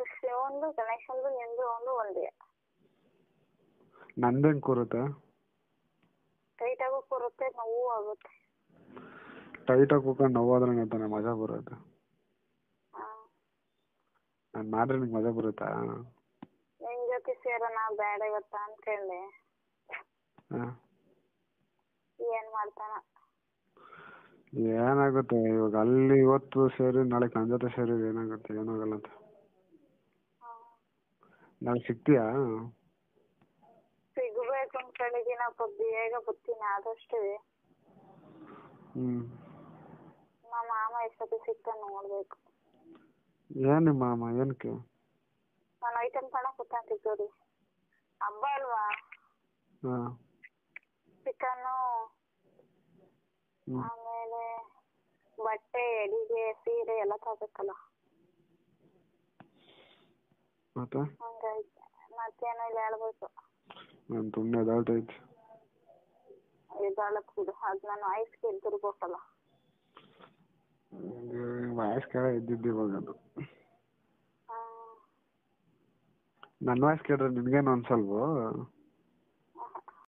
ಶಿವಂದು ಗಣೇಶಂದು ನಿಂದು ಒಂದು ಒಂದೇ ನಂದು ಹೆಂಗೆ ಕೂರುತ್ತೆ ಟೈಟಾಗೂ ಕೂರುತ್ತೆ ನೋವು ಆಗುತ್ತೆ ಟೈಟಾಗಿ ಕೂತ್ಕೊಂಡು ನೋವಾದ್ರೆ ತಾನೆ ಮಜಾ ಬರುತ್ತೆ ಹಾಂ ನಾನು ಮಾಡಿದ್ರೆ ನಿಂಗೆ ಮಜಾ ಬರುತ್ತಾ ನಿನ್ ಜೊತೆ ಸೇರೋಣ ಬೇಡ ಇವತ್ತ ಅನ್ಕೊಂಡೆ ಹಾಂ ಏನ್ ಮಾಡ್ತಾನ ಏನಾಗುತ್ತೆ ಇವಾಗ ಅಲ್ಲಿ ಇವತ್ತು ಸೇರಿ ನಾಳೆ ನನ್ನ ಜೊತೆ ಸೇರಿ ಏನಾಗುತ್ತೆ ಏನಾಗಲ್ಲ ಅಂತ ನಾಳೆ ಸಿಗ್ತೀಯಾ ಸಿಗ್ಬೇಕು ಅನ್ಕೊಂಡಿದ್ದೀನಪ್ಪ ಬೇಗ ಬರ್ತೀನಿ ಆದಷ್ಟು ಹ್ಞೂ ನಮ್ಮ ಮಾಮ ಎಷ್ಟೊತ್ತಿ ಸಿಗ್ತಾನೆ ನೋಡ್ಬೇಕು ಏನು ನಿಮ್ಮ ಮಾಮ ಏನಕ್ಕೆ ನಾನು ಐಟಮ್ ತಣ ಕೂತ್ಕೊಂತಿದ್ದೀವಿ ಹಬ್ಬ ಅಲ್ವಾ ಹಾಂ ಚಿಕನ್ನು ಹ್ಞೂ ಆಮೇಲೆ ಬಟ್ಟೆ ಅಡಿಗೆ ಸೀರೆ ಎಲ್ಲ ತಗೋಬೇಕಲ್ಲ ಮತ್ತೆ ಹಂಗಾಗಿ ಮತ್ತೇನೋ ಇಲ್ಲ ಹೇಳ್ಬೇಕು ನಾನು ತುಂಬ ಎದಾಳ್ತೈತೆ ಇದಾಳಕ್ ಬಿಡು ಅದು ನಾನು ಐಸ್ ಕೇಳ್ತಿರ್ಬೇಕಲ್ಲ ವಾಯ್ಸ್ ಕೇಳ ಇದ್ದಿದ್ದು ಇವಾಗ ಅದು ಹ್ಮ್ ನನ್ನ ವಾಯ್ಸ್ ಕೇಳಿದ್ರೆ ನಿನಗೇನು ಅನ್ಸಲ್ವೋ